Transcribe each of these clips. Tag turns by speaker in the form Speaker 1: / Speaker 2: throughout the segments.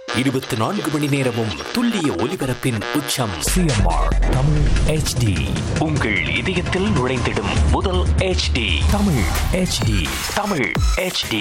Speaker 1: இருபத்தி நான்கு மணி நேரமும் துல்லிய ஒலிபரப்பின் உச்சம்
Speaker 2: சிஎம்ஆர் தமிழ் ஹெச்டி
Speaker 1: உங்கள் இதயத்தில் நுழைந்திடும் முதல் HD
Speaker 2: Tamil HD
Speaker 1: Tamil HD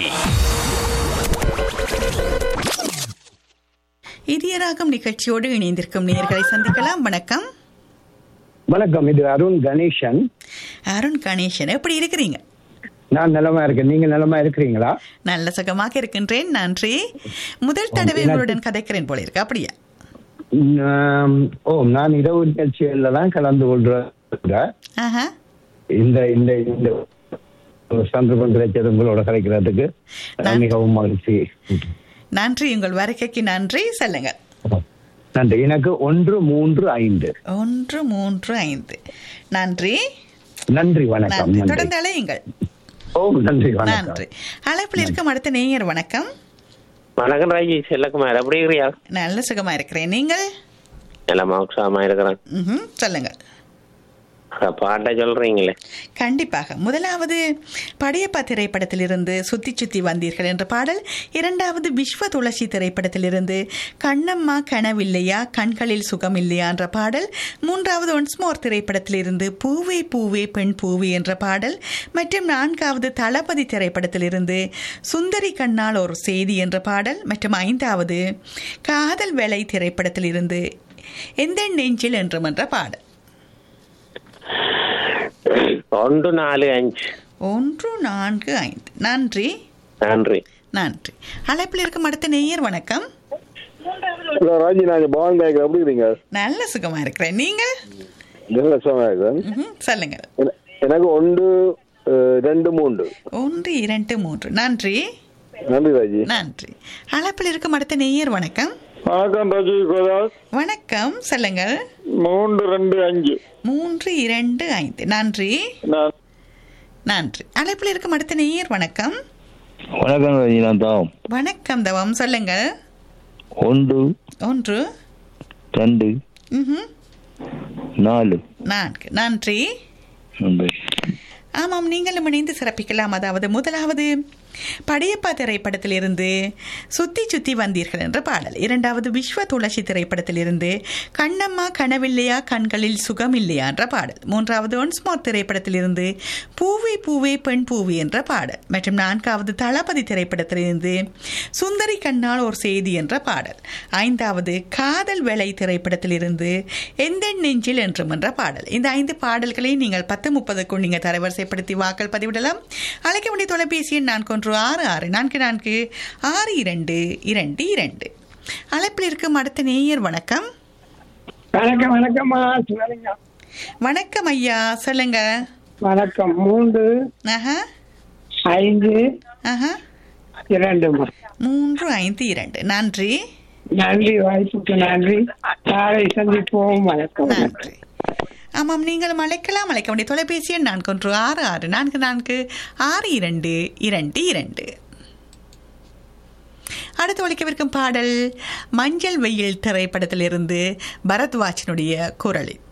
Speaker 3: Idhayaragam நிகழ்ச்சியோடு இணைந்திருக்கும் நேயர்களை சந்திக்கலாம் வணக்கம்
Speaker 4: வணக்கம் இது அருண் கணேசன்
Speaker 3: அருண் கணேசன் எப்படி இருக்கிறீங்க
Speaker 4: நான் நலமா இருக்கேன் நீங்க நலமா இருக்கிறீங்களா
Speaker 3: நல்ல சுகமாக இருக்கின்றேன் நன்றி முதல் தடவை உங்களுடன் கதைக்கிறேன் போல இருக்கு அப்படியா
Speaker 4: உம், ஓ நான் இரவு நிகழ்ச்சிகள்ல தான் கலந்து கொள்றேன்
Speaker 3: ஆஹா
Speaker 4: இந்த இந்த இந்த ஒரு சந்தர்ப்பம் கிடைச்சது உங்களோட கிடைக்கிறதுக்கு
Speaker 3: நான்-
Speaker 4: மிகவும் மகிழ்ச்சி
Speaker 3: நன்றி உங்கள் வருகைக்கு நன்றி சொல்லுங்க
Speaker 4: நன்றி எனக்கு ஒன்று மூன்று ஐந்து
Speaker 3: ஒன்று மூன்று ஐந்து நன்றி
Speaker 4: நன்றி வணக்கம்
Speaker 3: நன்றி
Speaker 4: நன்றி
Speaker 3: தொடர்ந்து அழையுங்கள்
Speaker 4: ஓ நன்றி வணக்கம்
Speaker 3: நன்றி அழைப்பில் இருக்கும் அடுத்த நேயர் வணக்கம்
Speaker 5: வணக்கம் ராஜி செல்லக்குமார் எப்படி இருக்கிறியா
Speaker 3: நல்ல சுகமா இருக்கிறேன் நீங்கள்
Speaker 5: நல்ல உற்சாகமா இருக்கிறேன்
Speaker 3: ம்ஹும், சொல்லுங்க
Speaker 5: அஹ் பாட்டை சொல்றீங்களே
Speaker 3: கண்டிப்பாக முதலாவது படையப்பா திரைப்படத்திலிருந்து சுத்தி சுத்தி வந்தீர்கள் என்ற பாடல் இரண்டாவது விஸ்வ துளசி திரைப்படத்திலிருந்து கண்ணம்மா கனவில்லையா கண்களில் சுகம் இல்லையா என்ற பாடல் மூன்றாவது ஒன்ஸ்மோர் திரைப்படத்திலிருந்து பூவே பூவே பெண் பூவே என்ற பாடல் மற்றும் நான்காவது தளபதி திரைப்படத்திலிருந்து சுந்தரி கண்ணால் ஒரு செய்தி என்ற பாடல் மற்றும் ஐந்தாவது காதல் வேலை திரைப்படத்திலிருந்து எந்த நெஞ்சில் என்றும் என்ற பாடல்
Speaker 5: ஒன்று நாலு அஞ்சு
Speaker 3: ஒன்று நான்கு ஐந்து நன்றி
Speaker 5: நன்றி
Speaker 3: நன்றி அழைப்பில் இருக்கும் அடுத்த நேயர் வணக்கம்
Speaker 6: ஹலோ ராஜி நான் பவன் பேக்கர் எப்படி இருக்கீங்க
Speaker 3: நல்ல சுகமா இருக்கிறேன் நீங்கள்
Speaker 6: நல்ல சுகமா இருக்கிறேன்
Speaker 3: ம்ஹும், சொல்லுங்க
Speaker 6: என- எனக்கு ஒன்று அஹ், ரெண்டு மூன்று
Speaker 3: ஒன்று இரண்டு மூன்று நன்றி
Speaker 6: நன்றி ராஜி
Speaker 3: நன்றி அழைப்பில் இருக்கும் அடுத்த நேயர் வணக்கம்
Speaker 6: வணக்கம் ராஜி கோதாஸ்
Speaker 3: வணக்கம் சொல்லுங்கள்
Speaker 6: மூன்று ரெண்டு அஞ்சு
Speaker 3: மூன்று இரண்டு ஐந்து நன்றி
Speaker 6: நான்
Speaker 3: நன்றி அழைப்பில் இருக்கும் அடுத்த நேயர் வணக்கம்
Speaker 7: வணக்கம் ராஜி நான் தான்
Speaker 3: வணக்கம் தவம் சொல்லுங்கள்
Speaker 7: ஒன்று
Speaker 3: ஒன்று
Speaker 7: ரெண்டு
Speaker 3: ம்ஹும்,
Speaker 7: நாலு
Speaker 3: நான்கு நன்றி
Speaker 7: நன்றி
Speaker 3: ஆமாம் நீங்களும் இணைந்து சிறப்பிக்கலாம் அதாவது முதலாவது படையப்பா திரைப்படத்திலிருந்து சுத்தி சுத்தி வந்தீர்கள் என்ற பாடல் இரண்டாவது விஸ்வ துளசி திரைப்படத்திலிருந்து கண்ணம்மா கனவில்லையா கண்களில் சுகம் இல்லையா என்ற பாடல் மூன்றாவது ஒன்ஸ்மார் திரைப்படத்திலிருந்து பூவே பூவே பெண் பூவே என்ற பாடல் மற்றும் நான்காவது தளபதி திரைப்படத்திலிருந்து சுந்தரி கண்ணால் ஒரு செய்தி என்ற பாடல் ஐந்தாவது காதல் வேலை திரைப்படத்திலிருந்து எந்த நெஞ்சில் என்றும் என்ற பாடல் இந்த ஐந்து பாடல்களை நீங்கள் பத்து முப்பதுக்குள் நீங்கள் தரவரிசைப்படுத்தி வாக்கள் பதிவிடலாம் அழைக்க வேண்டிய தொலைபேசி எண் நான்கு ஒன்று ஆறு ஆறு நான்கு நான்கு ஆறு இரண்டு இரண்டு இரண்டு அழைப்பில் இருக்கும் அடுத்த நேயர் வணக்கம்
Speaker 8: வணக்கம் வணக்கம்மா சிவலிங்க
Speaker 3: வணக்கம் ஐயா சொல்லுங்க
Speaker 8: வணக்கம் மூன்று
Speaker 3: ஆஹா
Speaker 8: ஐந்து
Speaker 3: ஆஹா
Speaker 8: இரண்டுமா
Speaker 3: மூன்று ஐந்து இரண்டு நன்றி
Speaker 8: நன்றி வாய்ப்புக்கு நன்றி நாளை சந்திப்போம் வணக்கம்
Speaker 3: நன்றி ஆமாம் நீங்கள் அழைக்கலாம் அழைக்க வேண்டிய தொலைபேசி எண் நான்கு ஒன்று ஆறு ஆறு நான்கு நான்கு ஆறு இரண்டு இரண்டு இரண்டு அடுத்து ஒழிக்கவிருக்கும் பாடல் மஞ்சள் வெயில் திரைப்படத்திலிருந்து பரத்வாஜனுடைய குரலில்